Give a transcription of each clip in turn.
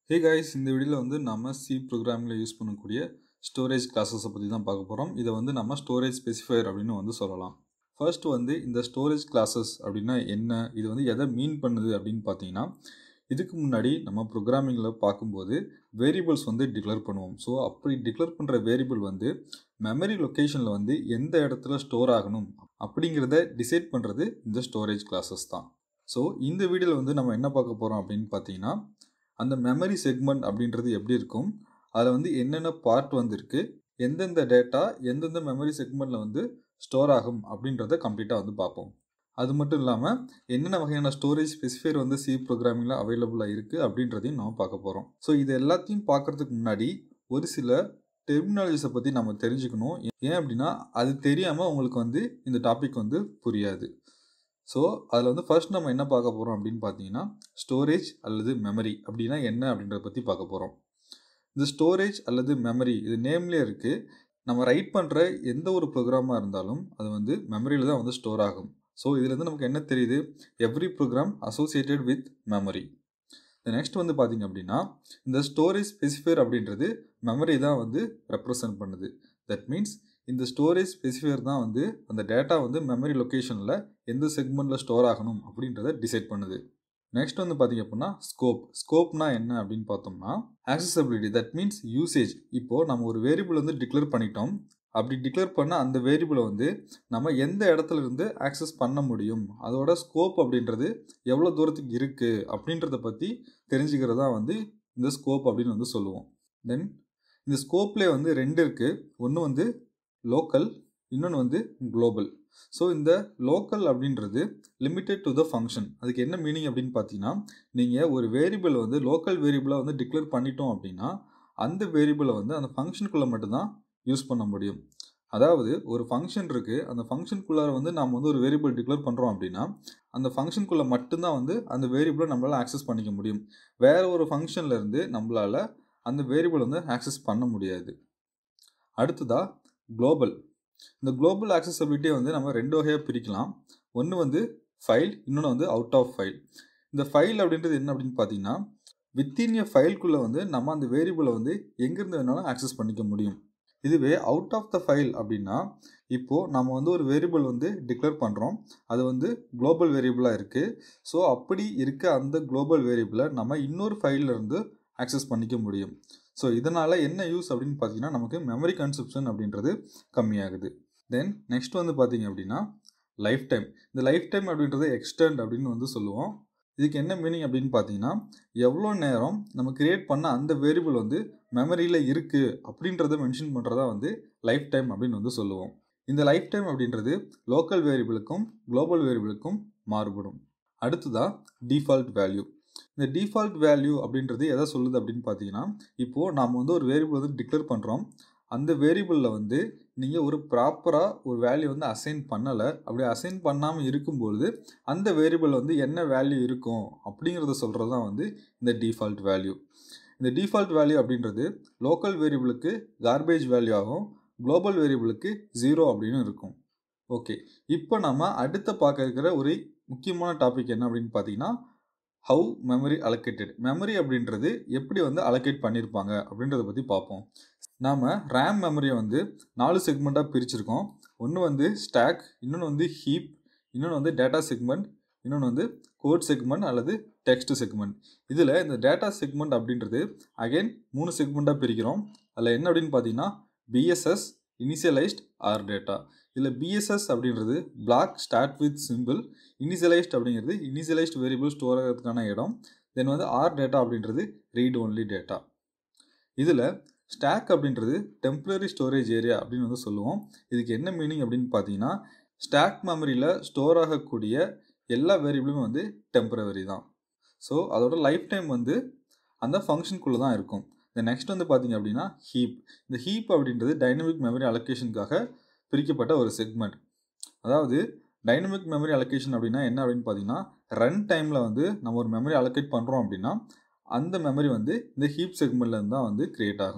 hey guys இந்த வீடியோவில் வந்து நம்ம சி ப்ரோக்ராமிங்கில் யூஸ் பண்ணக்கூடிய ஸ்டோரேஜ் கிளாஸஸை பற்றி தான் பார்க்க போகிறோம் இதை வந்து நம்ம ஸ்டோரேஜ் ஸ்பெசிஃபையர் அப்படின்னு வந்து சொல்லலாம் ஃபர்ஸ்ட் வந்து இந்த ஸ்டோரேஜ் கிளாஸஸ் அப்படின்னா என்ன இது வந்து எதை மீன் பண்ணுது அப்படின்னு பார்த்தீங்கன்னா இதுக்கு முன்னாடி நம்ம ப்ரோக்ராமிங்கில் பார்க்கும்போது வேரியபிள்ஸ் வந்து டிக்ளேர் பண்ணுவோம் ஸோ அப்படி டிக்ளேர் பண்ணுற வேரியபிள் வந்து மெமரி லொக்கேஷனில் வந்து எந்த இடத்துல ஸ்டோர் ஆகணும் அப்படிங்கிறத டிசைட் பண்ணுறது இந்த ஸ்டோரேஜ் கிளாஸஸ் தான் ஸோ இந்த வீடியோவில் வந்து நம்ம என்ன பார்க்க போகிறோம் அப்படின்னு பார்த்தீங்கன்னா அந்த மெமரி செக்மெண்ட் அப்படின்றது எப்படி இருக்கும் அதில் வந்து என்னென்ன பார்ட் வந்திருக்கு எந்தெந்த டேட்டா எந்தெந்த மெமரி செக்மெண்ட்டில் வந்து ஸ்டோர் ஆகும் அப்படின்றத கம்ப்ளீட்டாக வந்து பார்ப்போம் அது மட்டும் இல்லாமல் என்னென்ன வகையான ஸ்டோரேஜ் ஸ்பெசிஃபையர் வந்து சி ப்ரோக்ராமிங்கில் அவைலபிளாக இருக்குது அப்படின்றதையும் நம்ம பார்க்க போகிறோம் ஸோ இது எல்லாத்தையும் பார்க்குறதுக்கு முன்னாடி ஒரு சில டெர்மினாலஜிஸை பற்றி நம்ம தெரிஞ்சுக்கணும் ஏன் அப்படின்னா அது தெரியாமல் உங்களுக்கு வந்து இந்த டாபிக் வந்து புரியாது ஸோ அதில் வந்து ஃபர்ஸ்ட் நம்ம என்ன பார்க்க போகிறோம் அப்படின்னு பார்த்தீங்கன்னா ஸ்டோரேஜ் அல்லது மெமரி அப்படின்னா என்ன அப்படின்றத பற்றி பார்க்க போகிறோம் இந்த ஸ்டோரேஜ் அல்லது மெமரி இது நேம்லேயே இருக்குது நம்ம ரைட் பண்ணுற எந்த ஒரு ப்ரோக்ராமாக இருந்தாலும் அது வந்து மெமரியில் தான் வந்து ஸ்டோர் ஆகும் ஸோ இதுலேருந்து நமக்கு என்ன தெரியுது every program associated with memory next வந்து பார்த்திங்க அப்படின்னா இந்த ஸ்டோரேஜ் ஸ்பெசிஃபையர் அப்படின்றது மெமரி தான் வந்து ரெப்ரசன்ட் பண்ணுது தட் மீன்ஸ் இந்த ஸ்டோரேஜ் ஸ்பெசிஃபையர் தான் வந்து அந்த டேட்டா வந்து மெமரி லொக்கேஷனில் எந்த செக்மெண்ட்டில் ஸ்டோர் ஆகணும் அப்படின்றத டிசைட் பண்ணுது நெக்ஸ்ட் வந்து பார்த்திங்க அப்படின்னா ஸ்கோப் ஸ்கோப்னா என்ன அப்படின்னு பார்த்தோம்னா ஆக்சசபிலிட்டி தட் மீன்ஸ் யூசேஜ் இப்போது நம்ம ஒரு வேரியபிள் வந்து டிக்ளேர் பண்ணிட்டோம் அப்படி டிக்ளேர் பண்ண அந்த வேரியபிளை வந்து நம்ம எந்த இடத்துல இருந்து ஆக்சஸ் பண்ண முடியும் அதோட ஸ்கோப் அப்படின்றது எவ்வளோ தூரத்துக்கு இருக்குது அப்படின்றத பற்றி தெரிஞ்சுக்கிறது தான் வந்து இந்த ஸ்கோப் அப்படின்னு வந்து சொல்லுவோம் தென் இந்த ஸ்கோப்லேயே வந்து ரெண்டு இருக்குது ஒன்று வந்து லோக்கல் இன்னொன்று வந்து குளோபல் ஸோ இந்த லோக்கல் அப்படின்றது லிமிட்டட் டு த ஃபங்க்ஷன் அதுக்கு என்ன மீனிங் அப்படின்னு பார்த்தீங்கன்னா நீங்கள் ஒரு வேரியபிள் வந்து லோக்கல் வேரியபிளாக வந்து டிக்ளேர் பண்ணிட்டோம் அப்படின்னா அந்த வேரியபிளை வந்து அந்த ஃபங்க்ஷனுக்குள்ளே மட்டும்தான் யூஸ் பண்ண முடியும் அதாவது ஒரு ஃபங்க்ஷன் இருக்குது அந்த ஃபங்க்ஷனுக்குள்ளார வந்து நம்ம வந்து ஒரு வேரியபிள் டிக்ளேர் பண்ணுறோம் அப்படின்னா அந்த ஃபங்க்ஷனுக்குள்ளே மட்டும்தான் வந்து அந்த வேரியபிளை நம்மளால் ஆக்சஸ் பண்ணிக்க முடியும் வேறு ஒரு ஃபங்க்ஷன்லேருந்து நம்மளால் அந்த வேரியபிள் வந்து ஆக்சஸ் பண்ண முடியாது அடுத்ததாக குளோபல் இந்த குளோபல் ஆக்சசபிலிட்டியை வந்து நம்ம ரெண்டு வகையாக பிரிக்கலாம் ஒன்று வந்து ஃபைல் இன்னொன்று வந்து அவுட் ஆஃப் ஃபைல் இந்த ஃபைல் அப்படின்றது என்ன அப்படின்னு பார்த்தீங்கன்னா வித்தின் எ ஃபைல்குள்ளே வந்து நம்ம அந்த வேரியபிளை வந்து எங்கேருந்து வேணாலும் ஆக்சஸ் பண்ணிக்க முடியும் இதுவே அவுட் ஆஃப் த ஃபைல் அப்படின்னா இப்போது நம்ம வந்து ஒரு வேரியபிள் வந்து டிக்ளேர் பண்ணுறோம் அது வந்து குளோபல் வேரியபிளாக இருக்குது ஸோ அப்படி இருக்க அந்த குளோபல் வேரியபிளை நம்ம இன்னொரு ஃபைல்லேருந்து ஆக்சஸ் பண்ணிக்க முடியும் ஸோ இதனால் என்ன யூஸ் அப்படின்னு பார்த்தீங்கன்னா நமக்கு மெமரி கன்சப்ஷன் அப்படின்றது கம்மியாகுது தென் நெக்ஸ்ட் வந்து பார்த்தீங்க அப்படின்னா லைஃப் டைம் இந்த லைஃப் டைம் அப்படின்றது எக்ஸ்டெண்ட் அப்படின்னு வந்து சொல்லுவோம் இதுக்கு என்ன மீனிங் அப்படின்னு பார்த்தீங்கன்னா எவ்வளோ நேரம் நம்ம கிரியேட் பண்ண அந்த வேரியபிள் வந்து மெமரியில் இருக்குது அப்படின்றத மென்ஷன் பண்ணுறதா வந்து லைஃப் டைம் அப்படின்னு வந்து சொல்லுவோம் இந்த லைஃப் டைம் அப்படின்றது லோக்கல் வேரியபிளுக்கும் குளோபல் வேரியபிளுக்கும் மாறுபடும் அடுத்ததாக டிஃபால்ட் வேல்யூ இந்த டிஃபால்ட் வேல்யூ அப்படின்றது எதை சொல்லுது அப்படின்னு பார்த்தீங்கன்னா இப்போது நாம் வந்து ஒரு வேரியபிள் வந்து டிக்ளேர் பண்ணுறோம் அந்த வேரியபிளில் வந்து நீங்கள் ஒரு ப்ராப்பராக ஒரு வேல்யூ வந்து அசைன் பண்ணலை அப்படி அசைன் பண்ணாமல் இருக்கும்பொழுது அந்த வேரியபிள் வந்து என்ன வேல்யூ இருக்கும் அப்படிங்கிறத சொல்கிறது தான் வந்து இந்த டிஃபால்ட் வேல்யூ இந்த டிஃபால்ட் வேல்யூ அப்படின்றது லோக்கல் வேரியபிளுக்கு கார்பேஜ் வேல்யூ ஆகும் குளோபல் வேரியபிளுக்கு ஜீரோ அப்படின்னு இருக்கும் ஓகே இப்போ நம்ம அடுத்த பார்க்க இருக்கிற ஒரு முக்கியமான டாபிக் என்ன அப்படின்னு பார்த்தீங்கன்னா ஹவு மெமரி அலோகேட்டட் மெமரி அப்படின்றது எப்படி வந்து அலோகேட் பண்ணியிருப்பாங்க அப்படின்றத பற்றி பார்ப்போம் நாம் ரேம் மெமரியை வந்து நாலு செக்மெண்ட்டாக பிரிச்சிருக்கோம் ஒன்று வந்து ஸ்டாக் இன்னொன்று வந்து ஹீப் இன்னொன்று வந்து டேட்டா செக்மெண்ட் இன்னொன்று வந்து கோட் செக்மெண்ட் அல்லது டெக்ஸ்ட் செக்மெண்ட் இதில் இந்த டேட்டா செக்மெண்ட் அப்படின்றது அகைன் மூணு செக்மெண்ட்டாக பிரிக்கிறோம் அதில் என்ன அப்படின்னு பார்த்தீங்கன்னா பிஎஸ்எஸ் இனிஷியலைஸ்ட் ஆர் டேட்டா இதில் பிஎஸ்எஸ் அப்படின்றது block start with symbol initialized அப்படிங்கிறது இனிஷியலைஸ்ட் வேரியபிள் ஸ்டோர் ஆகிறதுக்கான இடம் தென் வந்து ஆர் டேட்டா அப்படின்றது ரீட் ஒன்லி டேட்டா இதில் ஸ்டாக் அப்படின்றது டெம்ப்ரரி ஸ்டோரேஜ் ஏரியா அப்படின்னு வந்து சொல்லுவோம் இதுக்கு என்ன மீனிங் அப்படின்னு பார்த்தீங்கன்னா ஸ்டாக் மெமரியில் ஸ்டோர் ஆகக்கூடிய எல்லா வேரியபிளுமே வந்து டெம்பரவரி தான் ஸோ அதோட லைஃப் டைம் வந்து அந்த ஃபங்க்ஷனுக்குள்ளே தான் இருக்கும் இந்த நெக்ஸ்ட் வந்து பார்த்தீங்க அப்படின்னா ஹீப் இந்த ஹீப் அப்படின்றது டைனமிக் மெமரி அலோகேஷனுக்காக பிரிக்கப்பட்ட ஒரு செக்மெண்ட் அதாவது டைனமிக் மெமரி அலோகேஷன் அப்படின்னா என்ன அப்படின்னு பார்த்தீங்கன்னா ரன் டைமில் வந்து நம்ம ஒரு மெமரி அலோகேட் பண்ணுறோம் அப்படின்னா அந்த மெமரி வந்து இந்த ஹீப் செக்மெண்ட்லேருந்து தான் வந்து க்ரியேட் ஆகும்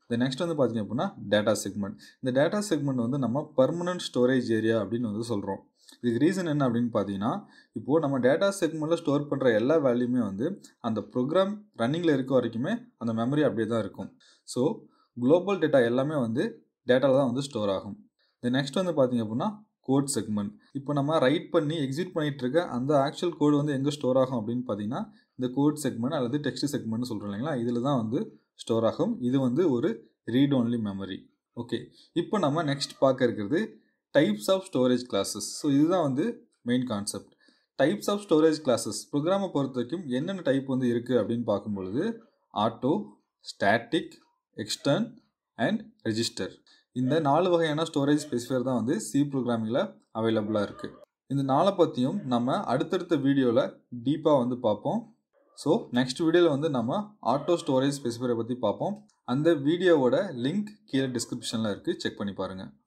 இந்த நெக்ஸ்ட் வந்து பார்த்திங்க அப்படின்னா டேட்டா செக்மெண்ட் இந்த டேட்டா செக்மெண்ட் வந்து நம்ம பர்மனன்ட் ஸ்டோரேஜ் ஏரியா அப்படின்னு வந்து சொல்கிறோம் இதுக்கு ரீசன் என்ன அப்படின்னு பார்த்தீங்கன்னா இப்போது நம்ம டேட்டா செக்மெண்ட்டில் ஸ்டோர் பண்ணுற எல்லா வேல்யூமே வந்து அந்த ப்ரோக்ராம் ரன்னிங்கில் இருக்க வரைக்குமே அந்த மெமரி அப்படியே தான் இருக்கும் ஸோ குளோபல் டேட்டா எல்லாமே வந்து டேட்டாவில் தான் வந்து ஸ்டோர் ஆகும் இந்த நெக்ஸ்ட் வந்து பார்த்திங்க அப்படின்னா கோட் செக்மெண்ட் இப்போ நம்ம ரைட் பண்ணி எக்ஸிட் பண்ணிகிட்டு இருக்க அந்த ஆக்சுவல் கோடு வந்து எங்கே ஸ்டோர் ஆகும் அப்படின்னு பார்த்தீங்கன்னா இந்த கோட் செக்மெண்ட் அல்லது டெக்ஸ்ட் செக்மெண்ட்னு சொல்கிறோம் இல்லைங்களா இதில் தான் வந்து ஸ்டோர் ஆகும் இது வந்து ஒரு ரீட் ஒன்லி மெமரி ஓகே இப்போ நம்ம நெக்ஸ்ட் பார்க்க இருக்கிறது types of storage classes so இதுதான் வந்து main concept types of storage classes ப்ரோக்ராமை பொறுத்த வரைக்கும் என்னென்ன டைப் வந்து இருக்குது அப்படின்னு பார்க்கும்பொழுது auto static extern and register இந்த நாலு வகையான ஸ்டோரேஜ் ஸ்பெசிஃபையர் தான் வந்து சி ப்ரோக்ராமிங்கில் அவைலபிளாக இருக்குது இந்த நாளை பற்றியும் நம்ம அடுத்தடுத்த வீடியோவில் டீப்பாக வந்து பார்ப்போம் ஸோ நெக்ஸ்ட் வீடியோவில் வந்து நம்ம ஆட்டோ ஸ்டோரேஜ் ஸ்பெசிஃபையரை பற்றி பார்ப்போம் அந்த வீடியோவோட லிங்க் கீழே டிஸ்கிரிப்ஷனில் இருக்குது செக் பண்ணி பாருங்கள்